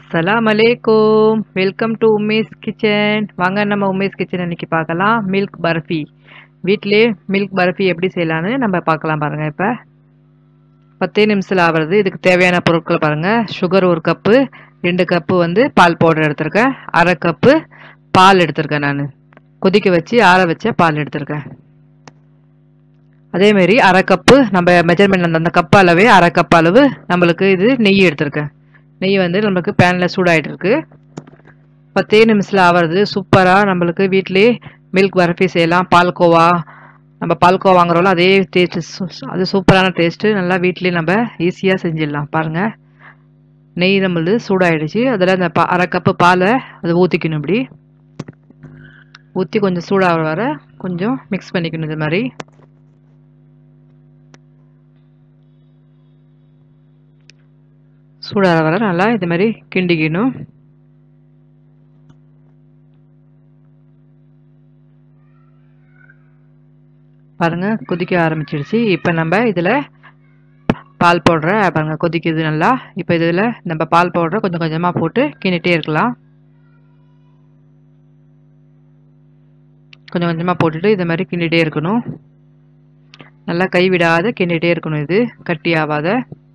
அஸ்ஸலாம் அலைக்கும் welcome to Umesh kitchen வாங்க நம்ம உமேஸ் கிச்சன் இன்னைக்கு பார்க்கலாம் மில்க் பர்ஃபி வீட்டிலே மில்க் பர்ஃபி எப்படி செய்யலான்னு நம்ம பார்க்கலாம் பாருங்கள் இப்போ பத்தே நிமிஷத்தில் ஆகிறது இதுக்கு தேவையான பொருட்கள் பாருங்கள் சுகர் ஒரு கப்பு ரெண்டு கப்பு வந்து பால் பவுடர் எடுத்திருக்கேன் அரை கப்பு பால் எடுத்திருக்கேன் நான் கொதிக்க வச்சு ஆற வச்ச பால் எடுத்திருக்கேன் அதேமாரி அரை கப்பு நம்ம மெஜர்மெண்ட் அந்த அந்த கப் அளவே அரை கப் அளவு நம்மளுக்கு இது நெய் எடுத்திருக்கேன் நெய் வந்து நம்மளுக்கு பேனில் சூடாகிட்டு இருக்கு பத்தே நிமிஷத்தில் ஆகிறது சூப்பராக நம்மளுக்கு வீட்டிலே மில்க் பர்ஃபி செய்யலாம் பால்கோவா நம்ம பால்கோவா வாங்குறோம்ல அதே டேஸ்ட்டு அது சூப்பரான டேஸ்ட்டு நல்லா வீட்லேயே நம்ம ஈஸியாக செஞ்சிடலாம் பாருங்கள் நெய் நம்மளது சூடாயிடுச்சு அதில் அந்த பா அரை கப்பு பாலை அது ஊற்றிக்கணும் இப்படி ஊற்றி கொஞ்சம் சூடாக வர கொஞ்சம் மிக்ஸ் பண்ணிக்கணும் இது மாதிரி சூடாக வர நல்லா இது மாதிரி கிண்டிக்கணும் பாருங்க கொதிக்க ஆரம்பிச்சிடுச்சு இப்போ நம்ம இதில் பால் பவுடரை பாருங்க கொதிக்குது நல்லா இப்போ இதில் நம்ம பால் பவுடரை கொஞ்சம் கொஞ்சமாக போட்டு கிண்டிகிட்டே இருக்கலாம் கொஞ்சம் கொஞ்சமாக போட்டுட்டு இது மாதிரி கிண்டிகிட்டே இருக்கணும் நல்லா கைவிடாத கிண்டிகிட்டே இருக்கணும் இது கட்டி ஆகாத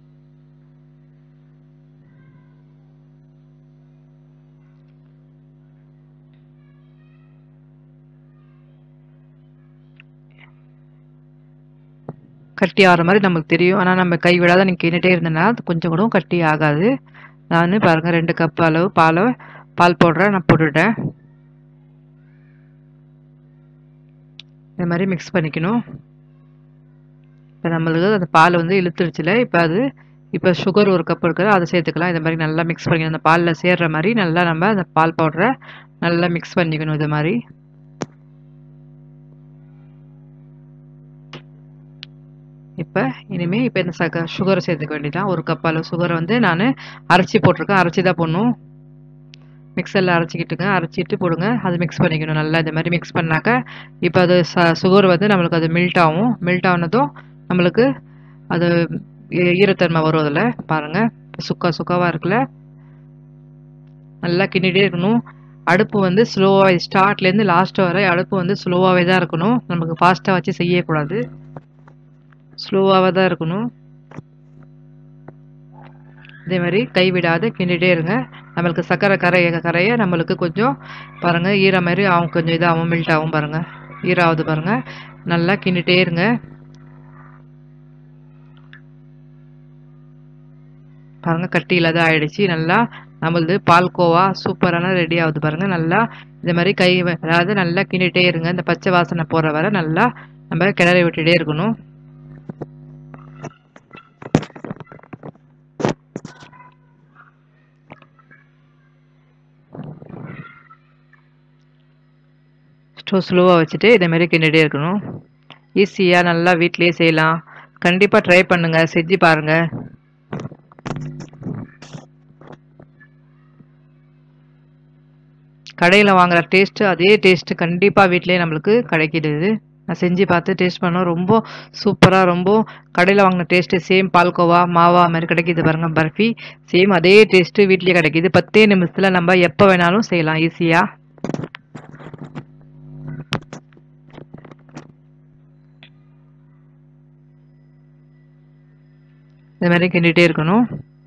கட்டி ஆகிற மாதிரி நமக்கு தெரியும் ஆனால் நம்ம கை விடாத நீங்கள் கிண்டிகிட்டே இருந்தேன்னா அது கொஞ்சம் கூட கட்டி ஆகாது நான் பாருங்கள் ரெண்டு கப் அளவு பாலை பால் பவுடரை நான் போட்டுட்டேன் இந்த மாதிரி மிக்ஸ் பண்ணிக்கணும் இப்போ நம்மளுக்கு அந்த பால் வந்து இழுத்துருச்சுல இப்போ அது இப்போ சுகர் ஒரு கப் இருக்கிற அதை சேர்த்துக்கலாம் இந்த மாதிரி நல்லா மிக்ஸ் பண்ணிக்கணும் அந்த பாலில் சேர்ற மாதிரி நல்லா நம்ம அந்த பால் பவுடரை நல்லா மிக்ஸ் பண்ணிக்கணும் இது மாதிரி இப்போ இனிமேல் இப்போ இந்த சக சுகரை சேர்த்துக்க வேண்டியதான் ஒரு கப் அளவு சுகரை வந்து நான் அரைச்சி போட்டிருக்கேன் அரைச்சி தான் போடணும் மிக்சரில் அரைச்சிக்கிட்டுங்க அரைச்சிட்டு போடுங்க அது மிக்ஸ் பண்ணிக்கணும் நல்லா இந்த மாதிரி மிக்ஸ் பண்ணாக்க இப்போ அது ச சுகர் வந்து நம்மளுக்கு அது மெல்ட் ஆகும் மெல்ட் ஆனதும் நம்மளுக்கு அது ஈரத்தன்மை வரும் அதில் பாருங்கள் சுக்கா சுக்காவாக இருக்குல்ல நல்லா கிண்டிகிட்டே இருக்கணும் அடுப்பு வந்து ஸ்லோவாக ஸ்டார்ட்லேருந்து லாஸ்ட் வரை அடுப்பு வந்து ஸ்லோவாகவே தான் இருக்கணும் நமக்கு ஃபாஸ்ட்டாக வச்சு செய்யக்கூடாது ஸ்லோவாக தான் இருக்கணும் இதே மாதிரி கைவிடாத கிண்டிகிட்டே இருங்க நம்மளுக்கு சர்க்கரை கரைய கரைய நம்மளுக்கு கொஞ்சம் பாருங்கள் ஈர மாதிரி ஆகும் கொஞ்சம் இதாகும் மெல்ட் ஆகும் பாருங்கள் ஈராகுது பாருங்கள் நல்லா கிண்டிகிட்டே இருங்க பாருங்கள் கட்டி இல்லாத ஆயிடுச்சு நல்லா நம்மளது பால்கோவா சூப்பரான ரெடி ஆகுது பாருங்கள் நல்லா இந்த மாதிரி கை அதாவது நல்லா கிண்டிகிட்டே இருங்க இந்த பச்சை வாசனை போகிற வரை நல்லா நம்ம கிளறி விட்டுட்டே இருக்கணும் ஸ்டவ் ஸ்லோவாக வச்சுட்டு இதேமாரி கிண்டிகிட்டே இருக்கணும் ஈஸியாக நல்லா வீட்லேயே செய்யலாம் கண்டிப்பாக ட்ரை பண்ணுங்கள் செஞ்சு பாருங்கள் கடையில் வாங்குகிற டேஸ்ட்டு அதே டேஸ்ட்டு கண்டிப்பாக வீட்லேயே நம்மளுக்கு கிடைக்கிது நான் செஞ்சு பார்த்து டேஸ்ட் பண்ணோம் ரொம்ப சூப்பராக ரொம்ப கடையில் வாங்கின டேஸ்ட்டு சேம் பால்கோவா மாவா மாதிரி கிடைக்கிது பாருங்கள் பர்ஃபி சேம் அதே டேஸ்ட்டு வீட்லேயே கிடைக்கிது பத்தே நிமிஷத்தில் நம்ம எப்போ வேணாலும் செய்யலாம் ஈஸியாக இந்த மாதிரி கிண்டிகிட்டே இருக்கணும்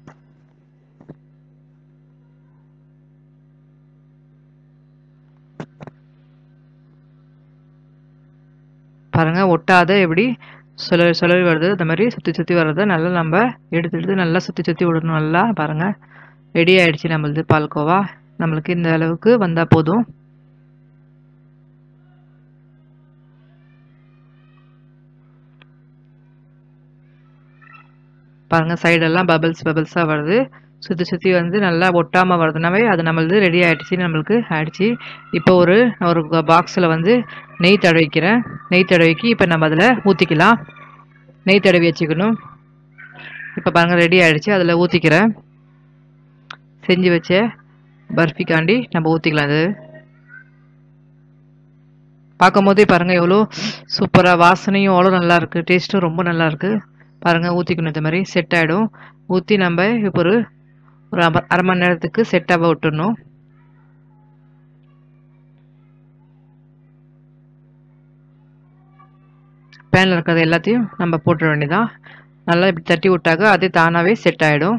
பாருங்கள் ஒட்டாத எப்படி சுழ சுழல் வருது அந்த மாதிரி சுற்றி சுற்றி வர்றதை நல்லா நம்ம எடுத்து எடுத்து நல்லா சுற்றி சுற்றி விடணும் நல்லா பாருங்கள் ரெடி ஆகிடுச்சு நம்மளது பால்கோவா நம்மளுக்கு இந்த அளவுக்கு வந்தால் போதும் பாருங்கள் சைடெல்லாம் பபிள்ஸ் பபிள்ஸாக வருது சுற்றி சுற்றி வந்து நல்லா ஒட்டாமல் வருதுனாவே அது நம்மளது ரெடி ஆகிடுச்சு நம்மளுக்கு ஆகிடுச்சு இப்போ ஒரு ஒரு பாக்ஸில் வந்து நெய் தடவிக்கிறேன் நெய் தடவிக்கு இப்போ நம்ம அதில் ஊற்றிக்கலாம் நெய் தடவி வச்சுக்கணும் இப்போ பாருங்கள் ரெடி ஆகிடுச்சு அதில் ஊற்றிக்கிறேன் செஞ்சு வச்ச பர்ஃபிக்காண்டி நம்ம ஊற்றிக்கலாம் அது பார்க்கும் போதே பாருங்கள் எவ்வளோ சூப்பராக வாசனையும் அவ்வளோ நல்லா இருக்குது டேஸ்ட்டும் ரொம்ப நல்லா இருக்குது பாருங்கள் ஊற்றிக்கணும் இந்த மாதிரி செட் ஆகிடும் ஊற்றி நம்ம இப்போ ஒரு ஒரு அம- அரை மணி நேரத்துக்கு செட் ஆக விட்டுடணும் பேனில் இருக்கிறது எல்லாத்தையும் நம்ம போட்டுற வேண்டியதான் நல்லா இப்படி தட்டி விட்டாக்க அது தானாகவே செட் ஆகிடும்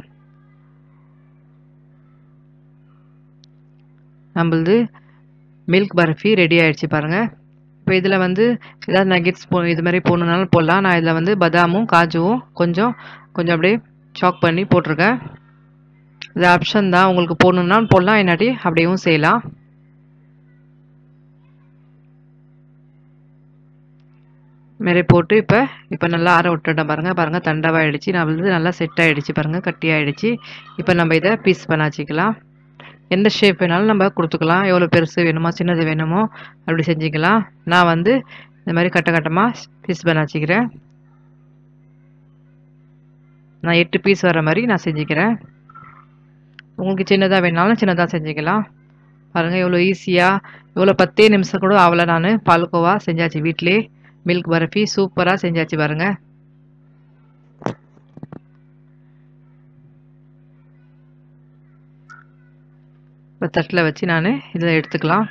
நம்மளது மில்க் பர்ஃபி ரெடி ஆயிடுச்சு பாருங்கள் இப்போ இதில் வந்து ஏதாவது நகெட்ஸ் போ இது மாதிரி போடணுன்னாலும் போடலாம் நான் இதில் வந்து பதாமும் காஜுவும் கொஞ்சம் கொஞ்சம் அப்படியே சாக் பண்ணி போட்டிருக்கேன் இது ஆப்ஷன் தான் உங்களுக்கு போடணுன்னாலும் போடலாம் இல்லாட்டி அப்படியும் செய்யலாம் மாரி போட்டு இப்போ இப்போ நல்லா ஆற விட்டுட்டேன் பாருங்கள் பாருங்கள் தண்டவாயிடுச்சு நான் வந்து நல்லா செட் ஆகிடுச்சு பாருங்கள் கட்டி ஆகிடுச்சு இப்போ நம்ம இதை பீஸ் பண்ண வச்சுக்கலாம் எந்த ஷேப் வேணாலும் நம்ம கொடுத்துக்கலாம் எவ்வளோ பெருசு வேணுமோ சின்னது வேணுமோ அப்படி செஞ்சுக்கலாம் நான் வந்து இந்த மாதிரி கட்ட கட்டமாக பீஸ் பண்ண வச்சுக்கிறேன் நான் எட்டு பீஸ் வர மாதிரி நான் செஞ்சுக்கிறேன் உங்களுக்கு சின்னதாக வேணாலும் சின்னதாக செஞ்சுக்கலாம் பாருங்கள் எவ்வளோ ஈஸியாக எவ்வளோ பத்தே நிமிஷம் கூட ஆகலை நான் பால்கோவா செஞ்சாச்சு வீட்டிலே மில்க் பர்ஃபி சூப்பராக செஞ்சாச்சு பாருங்கள் இப்போ தட்டில் வச்சு நான் இதில் எடுத்துக்கலாம்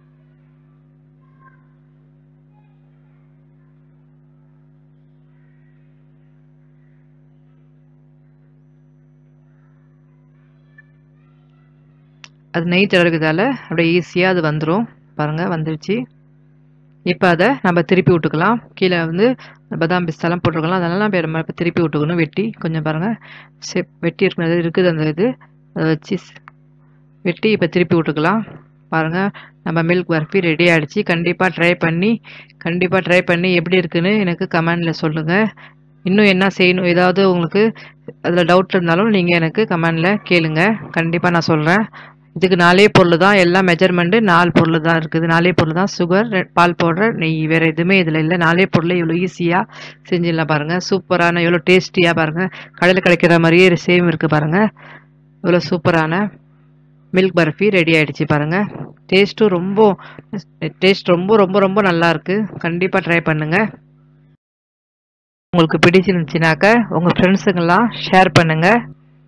அது நெய் தடவிதால அப்படியே ஈஸியாக அது வந்துடும் பாருங்கள் வந்துடுச்சு இப்போ அதை நம்ம திருப்பி விட்டுக்கலாம் கீழே வந்து பதாம் பிஸ்தாலாம் போட்டிருக்கலாம் அதெல்லாம் நம்ம நம்ம இப்போ திருப்பி விட்டுக்கணும் வெட்டி கொஞ்சம் பாருங்கள் செப் வெட்டி இருக்கிறது இருக்குது அந்த இது அதை வச்சு வெட்டி இப்போ திருப்பி விட்டுக்கலாம் பாருங்கள் நம்ம மில்க் பர்ஃபி ரெடி ஆகிடுச்சு கண்டிப்பாக ட்ரை பண்ணி கண்டிப்பாக ட்ரை பண்ணி எப்படி இருக்குன்னு எனக்கு கமெண்டில் சொல்லுங்கள் இன்னும் என்ன செய்யணும் ஏதாவது உங்களுக்கு அதில் டவுட் இருந்தாலும் நீங்கள் எனக்கு கமெண்டில் கேளுங்க கண்டிப்பாக நான் சொல்கிறேன் இதுக்கு நாலே பொருள் தான் எல்லா மெஜர்மெண்ட்டு நாலு பொருள் தான் இருக்குது நாலே பொருள் தான் சுகர் பால் பவுடர் நெய் வேறு எதுவுமே இதில் இல்லை நாலே பொருள் இவ்வளோ ஈஸியாக செஞ்சிடலாம் பாருங்கள் சூப்பரான எவ்வளோ டேஸ்டியாக பாருங்கள் கடையில் கிடைக்கிற மாதிரியே சேம் இருக்குது பாருங்கள் இவ்வளோ சூப்பரான மில்க் பர்ஃபி ரெடி ஆகிடுச்சு பாருங்கள் டேஸ்ட்டும் ரொம்ப டேஸ்ட் ரொம்ப ரொம்ப ரொம்ப நல்லா இருக்குது கண்டிப்பாக ட்ரை பண்ணுங்கள் உங்களுக்கு பிடிச்சிருந்துச்சுனாக்க உங்கள் ஃப்ரெண்ட்ஸுங்கெல்லாம் ஷேர் பண்ணுங்கள்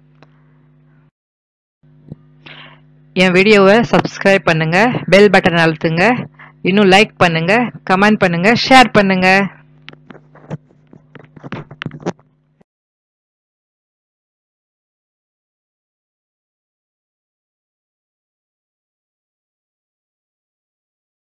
என் வீடியோவை சப்ஸ்கிரைப் பண்ணுங்கள் பெல் பட்டன் அழுத்துங்க இன்னும் லைக் பண்ணுங்கள் கமெண்ட் பண்ணுங்கள் ஷேர் பண்ணுங்கள்